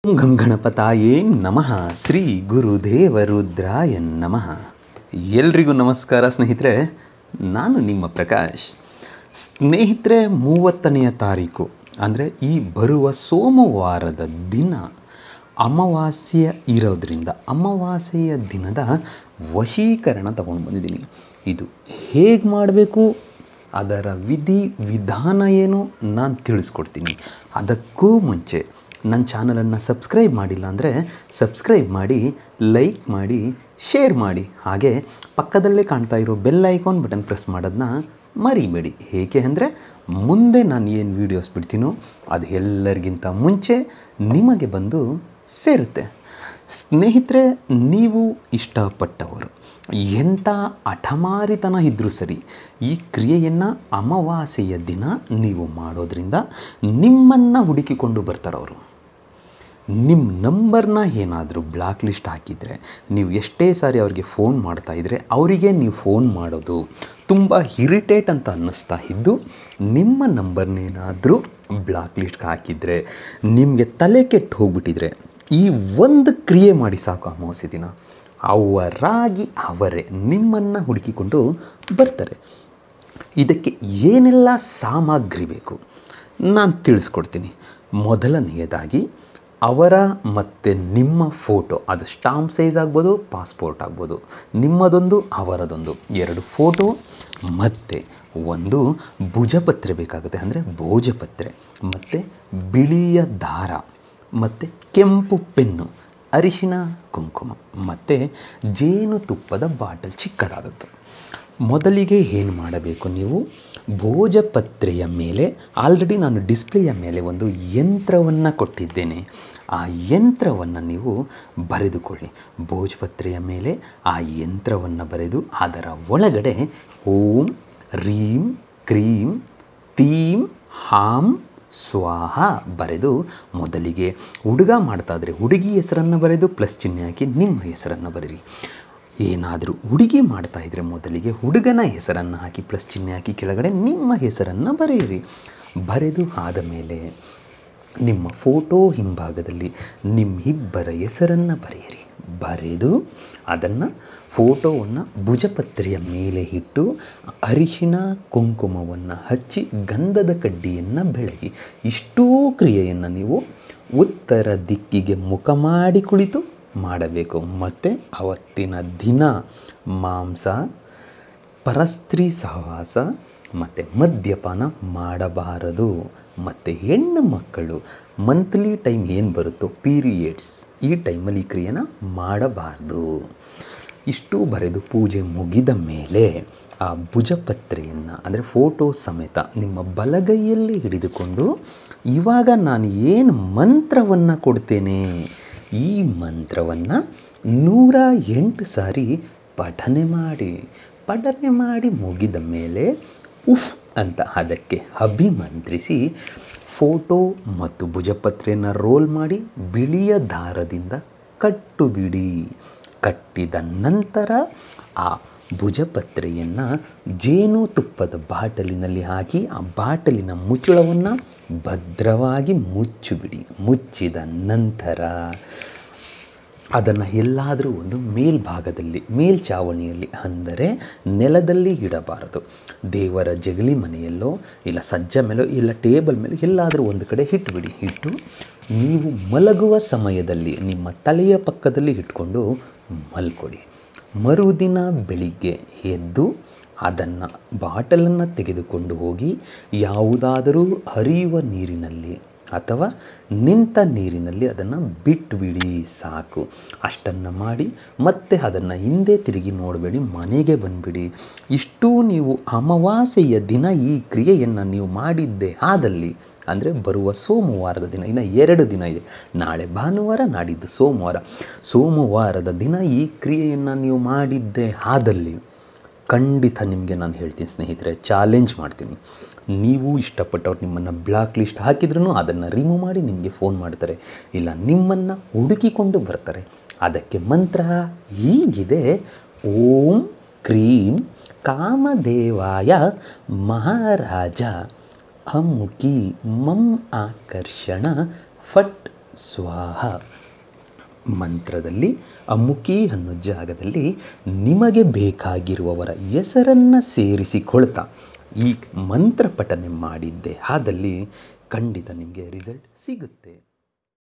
ಗಂ ಗಣಪತಾಯೇ ನಮಃ ಶ್ರೀ ಗುರುದೇವರುದ್ರಾಯ ನಮಃ ಎಲ್ರಿಗೂ ನಮಸ್ಕಾರ ಸ್ನೇಹಿತರೆ ನಾನು ನಿಮ್ಮ ಪ್ರಕಾಶ್ ಸ್ನೇಹಿತರೆ ಮೂವತ್ತನೆಯ ತಾರೀಕು ಅಂದರೆ ಈ ಬರುವ ಸೋಮವಾರದ ದಿನ ಅಮಾವಾಸ್ಯೆ ಇರೋದ್ರಿಂದ ಅಮಾವಾಸ್ಯೆಯ ದಿನದ ವಶೀಕರಣ ತಗೊಂಡು ಬಂದಿದ್ದೀನಿ ಇದು ಹೇಗೆ ಮಾಡಬೇಕು ಅದರ ವಿಧಿ ವಿಧಾನ ಏನು ನಾನು ತಿಳಿಸ್ಕೊಡ್ತೀನಿ ಅದಕ್ಕೂ ಮುಂಚೆ ನನ್ನ ಚಾನಲನ್ನು ಸಬ್ಸ್ಕ್ರೈಬ್ ಮಾಡಿಲ್ಲ ಅಂದರೆ ಸಬ್ಸ್ಕ್ರೈಬ್ ಮಾಡಿ ಲೈಕ್ ಮಾಡಿ ಶೇರ್ ಮಾಡಿ ಹಾಗೆ ಪಕ್ಕದಲ್ಲೇ ಕಾಣ್ತಾ ಇರೋ ಬೆಲ್ ಐಕಾನ್ ಬಟನ್ ಪ್ರೆಸ್ ಮಾಡೋದನ್ನ ಮರಿಬೇಡಿ ಏಕೆ ಅಂದರೆ ಮುಂದೆ ನಾನು ಏನು ವೀಡಿಯೋಸ್ ಬಿಡ್ತೀನೋ ಅದು ಎಲ್ಲರಿಗಿಂತ ಮುಂಚೆ ನಿಮಗೆ ಬಂದು ಸೇರುತ್ತೆ ಸ್ನೇಹಿತರೆ ನೀವು ಇಷ್ಟಪಟ್ಟವರು ಎಂಥ ಹಠಮಾರಿತನ ಇದ್ದರೂ ಸರಿ ಈ ಕ್ರಿಯೆಯನ್ನು ಅಮಾವಾಸ್ಯೆಯ ದಿನ ನೀವು ಮಾಡೋದ್ರಿಂದ ನಿಮ್ಮನ್ನು ಹುಡುಕಿಕೊಂಡು ಬರ್ತಾರವರು ನಿಮ್ಮ ನಂಬರ್ನ ಏನಾದರೂ ಬ್ಲಾಕ್ ಲಿಸ್ಟ್ ಹಾಕಿದರೆ ನೀವು ಎಷ್ಟೇ ಸಾರಿ ಅವ್ರಿಗೆ ಫೋನ್ ಮಾಡ್ತಾ ಇದ್ದರೆ ಅವರಿಗೆ ನೀವು ಫೋನ್ ಮಾಡೋದು ತುಂಬ ಇರಿಟೇಟ್ ಅಂತ ಅನ್ನಿಸ್ತಾ ಇದ್ದು ನಿಮ್ಮ ನಂಬರ್ನೇನಾದರೂ ಬ್ಲಾಕ್ ಲಿಸ್ಟ್ಗೆ ಹಾಕಿದರೆ ನಿಮಗೆ ತಲೆ ಕೆಟ್ಟು ಹೋಗ್ಬಿಟ್ಟಿದ್ರೆ ಈ ಒಂದು ಕ್ರಿಯೆ ಮಾಡಿ ಸಾಕು ಅಮಾವಾಸ್ಯೆ ದಿನ ಅವರಾಗಿ ಅವರೇ ನಿಮ್ಮನ್ನು ಹುಡುಕಿಕೊಂಡು ಬರ್ತಾರೆ ಇದಕ್ಕೆ ಏನೆಲ್ಲ ಸಾಮಗ್ರಿ ಬೇಕು ನಾನು ತಿಳಿಸ್ಕೊಡ್ತೀನಿ ಮೊದಲನೆಯದಾಗಿ ಅವರ ಮತ್ತು ನಿಮ್ಮ ಫೋಟೋ ಅದು ಸ್ಟಾಂಪ್ ಸೈಜ್ ಆಗ್ಬೋದು ಪಾಸ್ಪೋರ್ಟ್ ಆಗ್ಬೋದು ನಿಮ್ಮದೊಂದು ಅವರದೊಂದು ಎರಡು ಫೋಟೋ ಮತ್ತು ಒಂದು ಭುಜಪತ್ರೆ ಬೇಕಾಗುತ್ತೆ ಅಂದರೆ ಭೋಜಪತ್ರೆ ಮತ್ತು ಬಿಳಿಯ ದಾರ ಮತ್ತು ಕೆಂಪು ಪೆನ್ನು ಅರಿಶಿಣ ಕುಂಕುಮ ಮತ್ತು ಜೇನುತುಪ್ಪದ ಬಾಟಲ್ ಚಿಕ್ಕದಾದದ್ದು ಮೊದಲಿಗೆ ಏನು ಮಾಡಬೇಕು ನೀವು ಭೋಜಪತ್ರೆಯ ಮೇಲೆ ಆಲ್ರೆಡಿ ನಾನು ಡಿಸ್ಪ್ಲೇಯ ಮೇಲೆ ಒಂದು ಯಂತ್ರವನ್ನು ಕೊಟ್ಟಿದ್ದೇನೆ ಆ ಯಂತ್ರವನ್ನು ನೀವು ಬರೆದುಕೊಳ್ಳಿ ಭೋಜಪತ್ರೆಯ ಮೇಲೆ ಆ ಯಂತ್ರವನ್ನು ಬರೆದು ಅದರ ಒಳಗಡೆ ಓಂ ರೀಂ ಕ್ರೀಂ ತೀಂ ಹಾಂ ಸ್ವಾಹ ಬರೆದು ಮೊದಲಿಗೆ ಹುಡುಗ ಮಾಡ್ತಾ ಇದ್ರೆ ಹುಡುಗಿ ಹೆಸರನ್ನು ಬರೆದು ಪ್ಲಸ್ ಚಿಹ್ನೆ ಹಾಕಿ ನಿಮ್ಮ ಹೆಸರನ್ನು ಬರೀರಿ ಏನಾದರೂ ಹುಡುಗಿ ಮಾಡ್ತಾ ಇದ್ದರೆ ಮೊದಲಿಗೆ ಹುಡುಗನ ಹೆಸರನ್ನು ಹಾಕಿ ಪ್ಲಸ್ ಚಿಹ್ನೆ ಹಾಕಿ ಕೆಳಗಡೆ ನಿಮ್ಮ ಹೆಸರನ್ನು ಬರೆಯಿರಿ ಬರೆದು ಆದ ಮೇಲೆ ನಿಮ್ಮ ಫೋಟೋ ಹಿಂಭಾಗದಲ್ಲಿ ನಿಮ್ಮಿಬ್ಬರ ಹೆಸರನ್ನು ಬರೆಯಿರಿ ಬರೆದು ಅದನ್ನು ಫೋಟೋವನ್ನು ಭುಜಪತ್ರೆಯ ಮೇಲೆ ಇಟ್ಟು ಅರಿಶಿಣ ಕುಂಕುಮವನ್ನು ಹಚ್ಚಿ ಗಂಧದ ಕಡ್ಡಿಯನ್ನು ಬೆಳಗಿ ಇಷ್ಟೂ ಕ್ರಿಯೆಯನ್ನು ನೀವು ಉತ್ತರ ದಿಕ್ಕಿಗೆ ಮುಖ ಮಾಡಿ ಕುಳಿತು ಮಾಡಬೇಕು ಮತ್ತು ಅವತ್ತಿನ ದಿನ ಮಾಂಸ ಪರಸ್ತ್ರೀ ಸಹವಾಸ ಮತ್ತು ಮದ್ಯಪಾನ ಮಾಡಬಾರದು ಮತ್ತು ಹೆಣ್ಣು ಮಕ್ಕಳು ಮಂತ್ಲಿ ಟೈಮ್ ಏನು ಬರುತ್ತೋ ಪೀರಿಯಡ್ಸ್ ಈ ಟೈಮಲ್ಲಿ ಈ ಕ್ರಿಯೆನ ಮಾಡಬಾರ್ದು ಇಷ್ಟು ಬರೆದು ಪೂಜೆ ಮುಗಿದ ಮೇಲೆ ಆ ಭುಜಪತ್ರೆಯನ್ನು ಅಂದರೆ ಫೋಟೋ ಸಮೇತ ನಿಮ್ಮ ಬಲಗೈಯಲ್ಲಿ ಹಿಡಿದುಕೊಂಡು ಇವಾಗ ನಾನು ಏನು ಮಂತ್ರವನ್ನು ಕೊಡ್ತೇನೆ ಈ ಮಂತ್ರವನ್ನು ನೂರ ಎಂಟು ಸಾರಿ ಪಠನೆ ಮಾಡಿ ಪಠನೆ ಮಾಡಿ ಮುಗಿದ ಮೇಲೆ ಉಫ್ ಅಂತ ಅದಕ್ಕೆ ಅಭಿಮಂತ್ರಿಸಿ ಫೋಟೋ ಮತ್ತು ಭುಜಪತ್ರೆಯನ್ನು ರೋಲ್ ಮಾಡಿ ಬಿಳಿಯ ದಾರದಿಂದ ಕಟ್ಟು ಬಿಡಿ ಕಟ್ಟಿದ ನಂತರ ಆ ಭುಜಪತ್ರೆಯನ್ನು ಜೇನುತುಪ್ಪದ ಬಾಟಲಿನಲ್ಲಿ ಹಾಕಿ ಆ ಬಾಟಲಿನ ಮುಚ್ಚಳವನ್ನು ಭದ್ರವಾಗಿ ಮುಚ್ಚಿಬಿಡಿ ಮುಚ್ಚಿದ ನಂತರ ಅದನ್ನು ಎಲ್ಲಾದರೂ ಒಂದು ಮೇಲ್ಭಾಗದಲ್ಲಿ ಮೇಲ್ಛಾವಣಿಯಲ್ಲಿ ಅಂದರೆ ನೆಲದಲ್ಲಿ ಇಡಬಾರದು ದೇವರ ಜಗಲಿ ಮನೆಯಲ್ಲೋ ಇಲ್ಲ ಸಜ್ಜ ಮೇಲೋ ಇಲ್ಲ ಟೇಬಲ್ ಮೇಲೋ ಎಲ್ಲಾದರೂ ಒಂದು ಕಡೆ ಇಟ್ಟುಬಿಡಿ ಇಟ್ಟು ನೀವು ಮಲಗುವ ಸಮಯದಲ್ಲಿ ನಿಮ್ಮ ತಲೆಯ ಪಕ್ಕದಲ್ಲಿ ಇಟ್ಕೊಂಡು ಮಲ್ಕೊಡಿ ಮರುದಿನ ಬೆಳಿಗ್ಗೆ ಎದ್ದು ಅದನ್ನು ಬಾಟಲನ್ನು ತೆಗೆದುಕೊಂಡು ಹೋಗಿ ಯಾವುದಾದರೂ ಹರಿಯುವ ನೀರಿನಲ್ಲಿ ಅಥವಾ ನಿಂತ ನೀರಿನಲ್ಲಿ ಅದನ್ನು ಬಿಟ್ಟುಬಿಡಿ ಸಾಕು ಅಷ್ಟನ್ನು ಮಾಡಿ ಮತ್ತೆ ಅದನ್ನು ಹಿಂದೆ ತಿರುಗಿ ನೋಡಬೇಡಿ ಮನೆಗೆ ಬಂದುಬಿಡಿ ಇಷ್ಟೂ ನೀವು ಅಮಾವಾಸ್ಯೆಯ ದಿನ ಈ ಕ್ರಿಯೆಯನ್ನು ನೀವು ಮಾಡಿದ್ದೇ ಆದಲ್ಲಿ ಅಂದರೆ ಬರುವ ಸೋಮವಾರದ ದಿನ ಇನ್ನು ಎರಡು ದಿನ ಇದೆ ನಾಳೆ ಭಾನುವಾರ ನಾಡಿದ್ದು ಸೋಮವಾರ ಸೋಮವಾರದ ದಿನ ಈ ಕ್ರಿಯೆಯನ್ನು ನೀವು ಮಾಡಿದ್ದೇ ಆದಲ್ಲಿ ಖಂಡಿತ ನಿಮಗೆ ನಾನು ಹೇಳ್ತೀನಿ ಸ್ನೇಹಿತರೆ ಚಾಲೆಂಜ್ ಮಾಡ್ತೀನಿ ನೀವು ಇಷ್ಟಪಟ್ಟವ್ರು ನಿಮ್ಮನ್ನು ಬ್ಲಾಕ್ ಲಿಸ್ಟ್ ಹಾಕಿದ್ರೂ ಅದನ್ನು ರಿಮೂವ್ ಮಾಡಿ ನಿಮಗೆ ಫೋನ್ ಮಾಡ್ತಾರೆ ಇಲ್ಲ ನಿಮ್ಮನ್ನು ಹುಡುಕಿಕೊಂಡು ಬರ್ತಾರೆ ಅದಕ್ಕೆ ಮಂತ್ರ ಹೀಗಿದೆ ಓಂ ಕ್ರೀಂ ಕಾಮದೇವಾಯ ಮಹಾರಾಜ ಅಮುಖಿ ಮಂ ಆಕರ್ಷಣ ಫಟ್ ಸ್ವಾಹ ಮಂತ್ರದಲ್ಲಿ ಅಮುಕಿ ಅನ್ನೋ ಜಾಗದಲ್ಲಿ ನಿಮಗೆ ಬೇಕಾಗಿರುವವರ ಹೆಸರನ್ನು ಸೇರಿಸಿಕೊಳ್ತಾ ಈ ಮಂತ್ರ ಪಠನೆ ಮಾಡಿದ್ದೆ ಆದಲ್ಲಿ ಖಂಡಿತ ನಿಮಗೆ ರಿಸಲ್ಟ್ ಸಿಗುತ್ತೆ